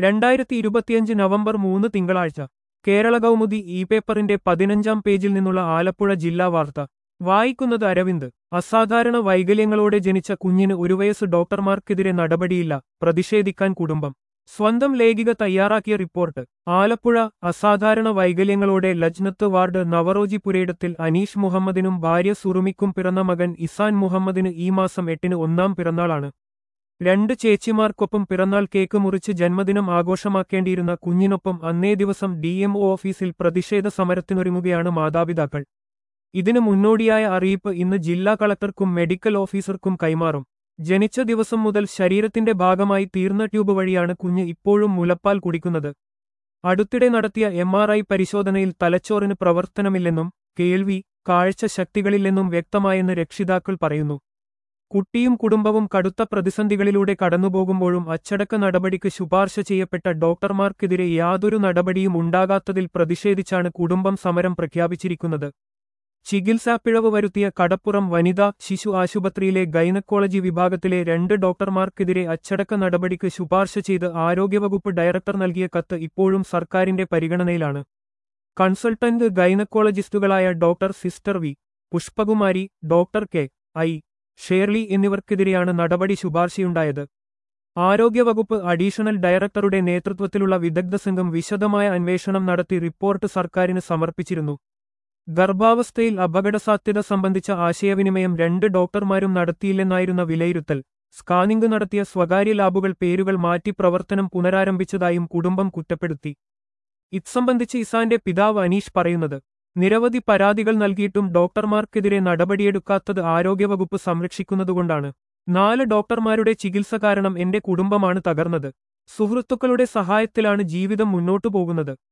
രണ്ടായിരത്തി ഇരുപത്തിയഞ്ച് നവംബർ മൂന്ന് തിങ്കളാഴ്ച കേരള കൗമുദി ഇ പേപ്പറിന്റെ പതിനഞ്ചാം പേജിൽ നിന്നുള്ള ആലപ്പുഴ ജില്ലാ വാർത്ത വായിക്കുന്നത് അരവിന്ദ് അസാധാരണ വൈകല്യങ്ങളോടെ ജനിച്ച കുഞ്ഞിന് ഒരു വയസ്സ് ഡോക്ടർമാർക്കെതിരെ നടപടിയില്ല പ്രതിഷേധിക്കാൻ കുടുംബം സ്വന്തം ലേഖിക തയ്യാറാക്കിയ റിപ്പോർട്ട് ആലപ്പുഴ അസാധാരണ വൈകല്യങ്ങളോടെ ലജ്നത്ത് വാർഡ് നവറോജി പുരയിടത്തിൽ അനീഷ് മുഹമ്മദിനും ഭാര്യ സുറുമിക്കും പിറന്ന മകൻ ഇസാൻ മുഹമ്മദിന് ഈ മാസം എട്ടിന് ഒന്നാം പിറന്നാളാണ് രണ്ട് ചേച്ചിമാർക്കൊപ്പം പിറന്നാൾ കേക്ക് മുറിച്ച് ജന്മദിനം ആഘോഷമാക്കേണ്ടിയിരുന്ന കുഞ്ഞിനൊപ്പം അന്നേ ദിവസം ഡി ഓഫീസിൽ പ്രതിഷേധ സമരത്തിനൊരുങ്ങുകയാണ് മാതാപിതാക്കൾ ഇതിനു മുന്നോടിയായ അറിയിപ്പ് ഇന്ന് ജില്ലാ കളക്ടർക്കും മെഡിക്കൽ ഓഫീസർക്കും കൈമാറും ജനിച്ച ദിവസം മുതൽ ശരീരത്തിന്റെ ഭാഗമായി തീർന്ന ട്യൂബ് വഴിയാണ് കുഞ്ഞ് ഇപ്പോഴും മുലപ്പാൽ കുടിക്കുന്നത് അടുത്തിടെ നടത്തിയ എം ആർ ഐ പരിശോധനയിൽ തലച്ചോറിന് പ്രവർത്തനമില്ലെന്നും കേൾവി കാഴ്ച ശക്തികളില്ലെന്നും വ്യക്തമായെന്ന് രക്ഷിതാക്കൾ പറയുന്നു കുട്ടിയും കുടുംബവും കടുത്ത പ്രതിസന്ധികളിലൂടെ കടന്നുപോകുമ്പോഴും അച്ചടക്ക നടപടിക്ക് ശുപാർശ ചെയ്യപ്പെട്ട ഡോക്ടർമാർക്കെതിരെ യാതൊരു നടപടിയും ഉണ്ടാകാത്തതിൽ പ്രതിഷേധിച്ചാണ് കുടുംബം സമരം പ്രഖ്യാപിച്ചിരിക്കുന്നത് ചികിത്സാപ്പിഴവ് വരുത്തിയ കടപ്പുറം വനിതാ ശിശു ആശുപത്രിയിലെ ഗൈനക്കോളജി വിഭാഗത്തിലെ രണ്ട് ഡോക്ടർമാർക്കെതിരെ അച്ചടക്ക നടപടിക്ക് ശുപാർശ ചെയ്ത് ആരോഗ്യവകുപ്പ് ഡയറക്ടർ നൽകിയ കത്ത് ഇപ്പോഴും സർക്കാരിന്റെ പരിഗണനയിലാണ് കൺസൾട്ടന്റ് ഗൈനക്കോളജിസ്റ്റുകളായ doctor sister V Pushpakumari doctor K I Shirley എന്നിവർക്കെതിരെയാണ് നടപടി ശുപാർശയുണ്ടായത് ആരോഗ്യവകുപ്പ് അഡീഷണൽ ഡയറക്ടറുടെ നേതൃത്വത്തിലുള്ള വിദഗ്ധ സംഘം വിശദമായ അന്വേഷണം നടത്തി റിപ്പോർട്ട് സർക്കാരിന് സമർപ്പിച്ചിരുന്നു ഗർഭാവസ്ഥയിൽ അപകടസാധ്യത സംബന്ധിച്ച ആശയവിനിമയം രണ്ട് ഡോക്ടർമാരും നടത്തിയില്ലെന്നായിരുന്ന വിലയിരുത്തൽ സ്കാനിംഗ് നടത്തിയ സ്വകാര്യ ലാബുകൾ പേരുകൾ മാറ്റി പ്രവർത്തനം പുനരാരംഭിച്ചതായും കുടുംബം കുറ്റപ്പെടുത്തി ഇത്സംബന്ധിച്ച് ഇസാന്റെ പിതാവ് അനീഷ് പറയുന്നത് നിരവധി പരാതികൾ നൽകിയിട്ടും ഡോക്ടർമാർക്കെതിരെ നടപടിയെടുക്കാത്തത് ആരോഗ്യവകുപ്പ് സംരക്ഷിക്കുന്നതുകൊണ്ടാണ് നാല് ഡോക്ടർമാരുടെ ചികിത്സ കാരണം എന്റെ കുടുംബമാണ് തകർന്നത് സുഹൃത്തുക്കളുടെ സഹായത്തിലാണ് ജീവിതം മുന്നോട്ടു പോകുന്നത്